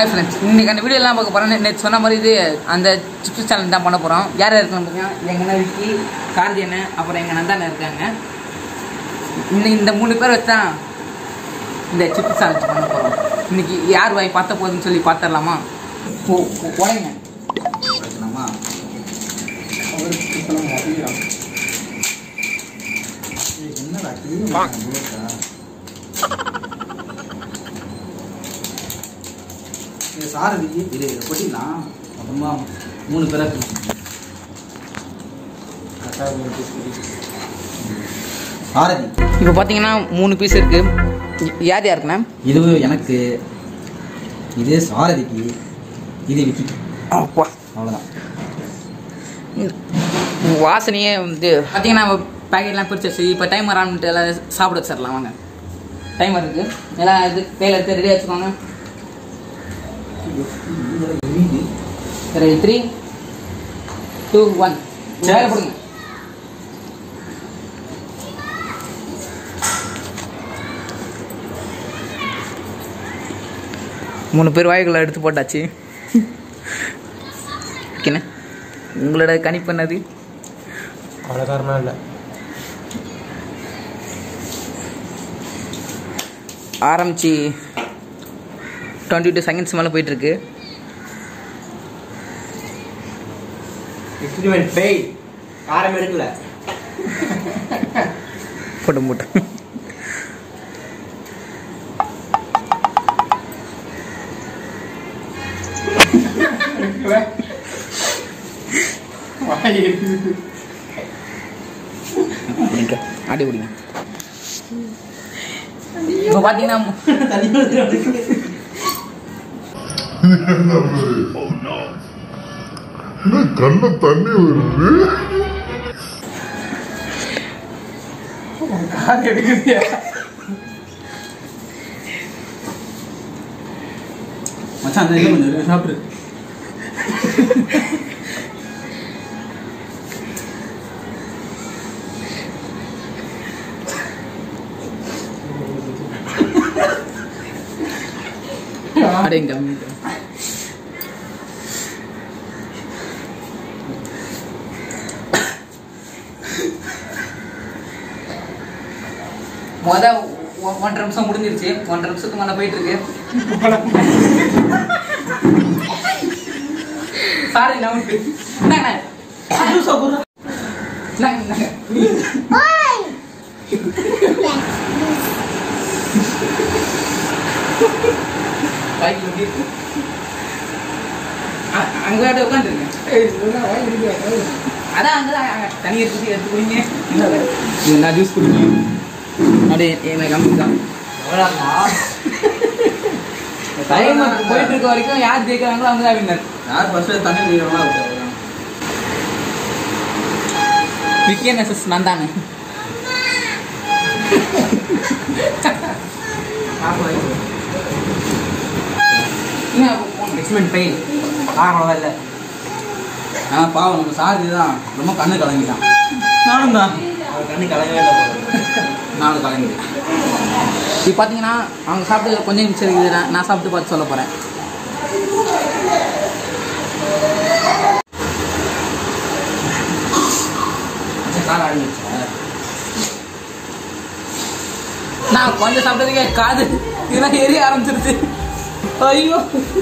Friends இன்னைக்கு அந்த வீடியோலாம் பார்க்க போகிறோம் நேற்று சொன்ன மாதிரி இது அந்த சிப்ஸ் சேனல் தான் பண்ண போகிறோம் யார் யார் இருக்காங்க பார்த்தீங்கன்னா எங்கள் அண்ணன் விக்கி கார்த்தி அண்ணன் அப்புறம் எங்கள் நந்தாண்ணன் இருக்காங்க இன்னைக்கு இந்த மூணு பேர் வச்சா இந்த சிப்ஸ் சேனல் பண்ண போகிறோம் இன்னைக்கு யார் வாய் பார்த்த போகுதுன்னு சொல்லி பார்த்துடலாமா ஓ உடைங்க வைக்கலாமா ஏய், என்னடா கிளீன் சாரதி இது இதை கொட்டிடலாம் அப்புறமா மூணு பேராக சாரதி இப்போ பார்த்தீங்கன்னா மூணு பீஸ் இருக்குது யார் யாருக்குண்ணா இது எனக்கு இது சாரதிக்கு இது விக்கி அப்பா அவ்வளோதான் வாசனையே வந்து பார்த்தீங்கன்னா பேக்கெட்லாம் பிரிச்சு வச்சு இப்போ டைமர் ஆன்ட்டு எல்லாம் சாப்பிட வச்சிடலாம் வாங்க டைமர் இருக்குது எல்லாம் இது கையில் எடுத்து ரெடியாக வச்சுக்கோங்க சரி த்ரீ டூ ஒன் வேலை போடுங்க மூணு பேர் வாய்க்குள்ள எடுத்து போட்டாச்சு ஓகேண்ணே உங்களோட கணிப்பு என்னது அவ்வளோ காரணம் இல்லை ஆரம்பிச்சு டுவெண்ட்டி டூ செகண்ட்ஸ் மேலே போயிட்டுருக்கு எக்ஸ்பிரிமெண்ட் ஃபெயில் காரம் எடுக்கல போட்டு போட்டு இங்க, ஆடி குடிங்க இப்போ பார்த்தீங்கன்னா என்ன கண்ண தண்ணி வருது மச்சான் அந்த இது கொஞ்சம் இருக்கு, சாப்பிடு அடைங்க மொத ஒ- ஒன்றரை நிமிஷம் முடிஞ்சிருச்சு ஒன்றரை நிமிஷத்துக்கு மேலே போயிட்டு இருக்கு சாரி நமக்கு என்னங்க என்னங்க வாய்க்கு எப்படி இருக்கு அ- அங்க அப்படியே உட்காந்துருங்க அதான் அங்கதான் அங்க தண்ணி இருக்குது எடுத்து குடிங்க இது நான் ஜூஸ் குடிங்க அப்படியே எனக்கு கம்மிதான் டைம் போயிட்டு இருக்க வரைக்கும் யார் ஜெயிக்கிறாங்களோ அவங்க தான் வின்னர் யார் ஃபர்ஸ்ட் தண்ணி குடிக்கிறாங்களோ அவங்க தான். விக்கே மெசஸ் நான் தானே எக்ஸ்மெண்ட் பெயின் காரணம் இல்லை ஆ பாவம் நம்ம சாரதி தான் ரொம்ப கண்ணு கலங்கிட்டான் நானும் தான் அவர் கண்ணு கலங்கவே இல்லை போல. நானும் கலங்கிட்டேன் இப்போ பார்த்தீங்கன்னா அவங்க சாப்பிட்டு கொஞ்சம் நிமிஷம் இருக்குது நான் நான் சாப்பிட்டு பார்த்து சொல்ல போகிறேன் மச்சான் கால் ஆரம்பிச்சா நான் கொஞ்சம் சாப்பிட்டதுக்கே காது இதெல்லாம் எரிய ஆரம்பிச்சிருச்சு ஐயோ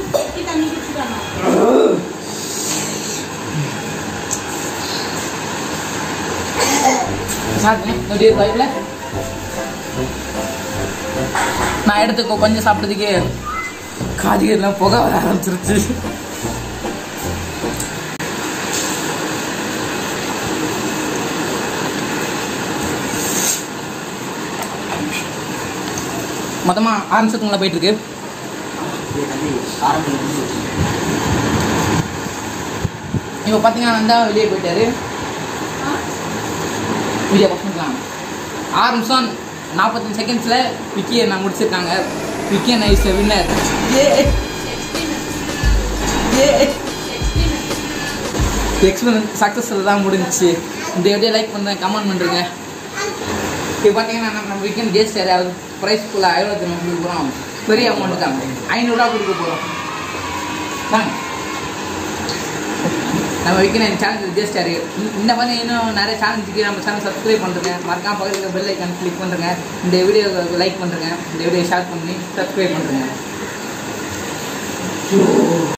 சாப்பிட்டேன் எப்படி இருக்கு வாய்ப்புல நான் எடுத்து கொ- கொஞ்சம் சாப்பிட்டதுக்கே காது எல்லாம் புகை வர ஆரம்பிச்சிருச்சு மொத்தமாக ஆறு நிமிஷத்துக்கு மேலே போயிட்டு இருக்கு இப்போ பார்த்தீங்கன்னா நந்தா வெளியே போயிட்டாரு வீடியோ பார்த்துக்கலாம் ஆறு நிமிஷம் நாற்பத்தஞ்சு செகண்ட்ஸில் விக்கியை நான் முடிச்சிருக்காங்க விக்கிய நைஸ் வின்னர் ஏ ஏ எக்ஸ்பீரியன்ஸ் சக்ஸஸ்ஃபுல் தான் முடிஞ்சிச்சு இந்த வீடியோ லைக் பண்ணுறேன் கமெண்ட் பண்ணுறேங்க இப்போ பார்த்தீங்கன்னா நம்ம நம்ம வீக்கெண்ட் ஜெயிச்சு ப்ரைஸ் ஃபுல்லாக எவ்வளோ தெரியுமா கொடுக்க போகிறோம் பெரிய அமௌண்ட் தான் ஐநூறுரூவா கொடுக்க போகிறோம் வாங்க நம்ம வைக்கிற இந்த சேனல் விஜய் இந்த மாதிரி இன்னும் நிறைய சேனல்ஸுக்கு நம்ம சேனல் சப்ஸ்கிரைப் பண்ணுறேங்க மறக்காம பக்கத்தில் பெல் ஐக்கான் கிளிக் பண்ணுறேங்க இந்த வீடியோ லைக் பண்ணுறேங்க இந்த வீடியோ ஷேர் பண்ணி சப்ஸ்கிரைப் பண்ணுறேங்க